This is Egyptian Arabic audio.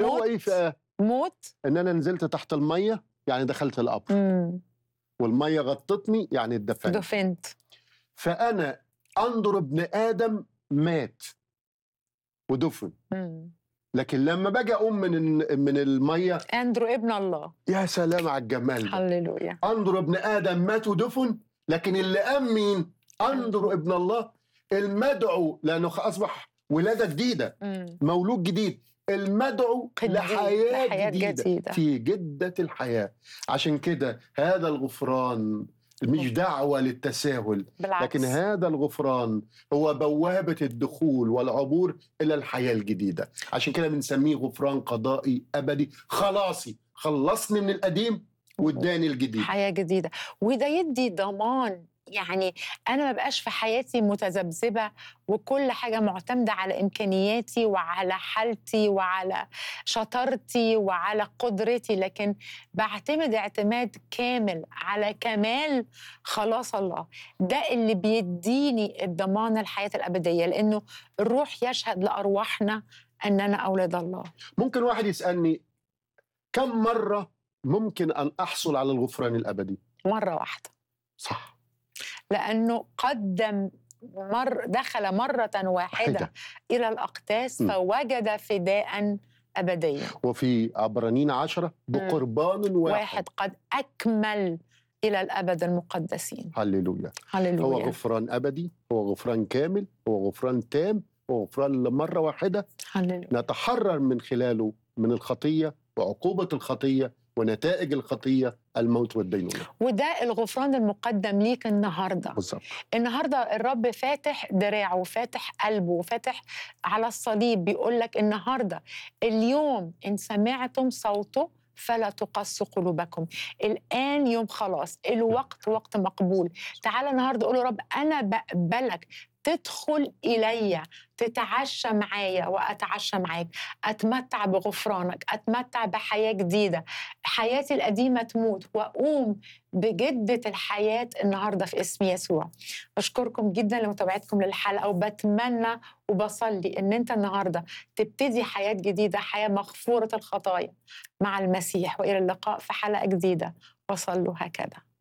اللي هو موت. ايه في موت ان انا نزلت تحت الميه يعني دخلت القبر مم. والميه غطتني يعني اتدفنت دفنت فانا انظر ابن ادم مات ودفن مم. لكن لما باجي اقوم من من الميه اندرو ابن الله يا سلام على الجمال ده هللويا انظر ابن ادم مات ودفن لكن اللي قام مين انظر ابن الله المدعو لانه اصبح ولاده جديده مم. مولود جديد المدعو قديس، لحياه, لحياة جديدة, جديدة. في جده الحياه عشان كده هذا الغفران مش دعوه للتساهل بالعكس لكن هذا الغفران هو بوابة الدخول والعبور إلى الحياة الجديدة عشان كده بنسميه غفران قضائي أبدي خلاصي خلصني من القديم واداني الجديد حياه جديده وده يدي ضمان يعني انا ما بقاش في حياتي متذبذبه وكل حاجه معتمده على امكانياتي وعلى حالتي وعلى شطارتي وعلى قدرتي لكن بعتمد اعتماد كامل على كمال خلاص الله ده اللي بيديني الضمان الحياه الابديه لانه الروح يشهد لارواحنا اننا اولاد الله ممكن واحد يسألني كم مرة ممكن أن أحصل على الغفران الأبدي مره واحده صح لانه قدم مر دخل مره واحده واحدة. الى الاقداس م. فوجد فداء ابديا وفي عبرانين عشرة بقربان واحد, واحد قد اكمل الى الابد المقدسين هللويا هو هللويا غفران أبدي هو غفران كامل هو غفران تام هو غفران لمرة واحدة هللويا نتحرر من خلاله من الخطية وعقوبة الخطية ونتائج الخطية الموت والدينونة وده الغفران المقدم ليك النهارده بالظبط النهارده الرب فاتح دراعه وفاتح قلبه وفاتح على الصليب بيقول لك النهارده اليوم ان سمعتم صوته فلا تقص قلوبكم الان يوم خلاص الوقت وقت مقبول تعالى النهارده قول يا رب انا بقبلك تدخل الي تتعشى معايا واتعشى معاك اتمتع بغفرانك اتمتع بحياه جديده حياتي القديمه تموت واقوم بجده الحياه النهارده في اسم يسوع بشكركم جدا لمتابعتكم للحلقه وبتمنى وبصلي ان انت النهارده تبتدي حياه جديده حياه مغفوره الخطايا مع المسيح والى اللقاء في حلقه جديده وصلوا هكذا